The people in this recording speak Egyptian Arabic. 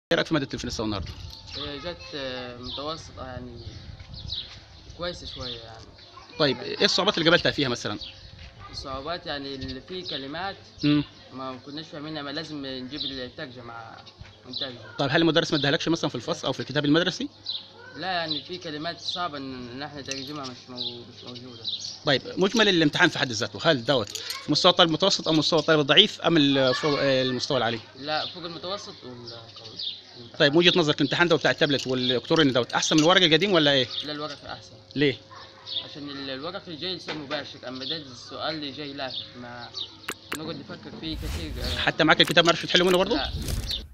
ايه رايك في ماده الفلسفه النهارده هي جت آه، متوسطة يعني كويسة شوية يعني طيب ايه الصعوبات اللي قابلتها فيها مثلا الصعوبات يعني اللي في كلمات امم ما كناش فاهمينها ما لازم نجيب الترجمة مع مترجم طيب هل المدرس ما ادهالكش مثلا في الفصل او في الكتاب المدرسي لا يعني في كلمات صعبة ان إن احنا نترجمها مش مو... مش موجودة طيب مجمل الامتحان في حد ذاته هل دوت في مستوى الطالب المتوسط او مستوى الطالب الضعيف ام ال- فوق- آه، المستوى العالي لا فوق المتوسط والقوي طيب من وجهه نظرك الامتحان ده بتاع التابلت والالكتروني دوت احسن من الورق القديم ولا ايه لا الورق احسن ليه عشان ال- الورق اللي جاي لسان مباشر اما ده السؤال اللي جاي لافت ما نقعد نفكر فيه كثير آه، حتى معاك الكتاب ما عرفتش تحله منه برضه لا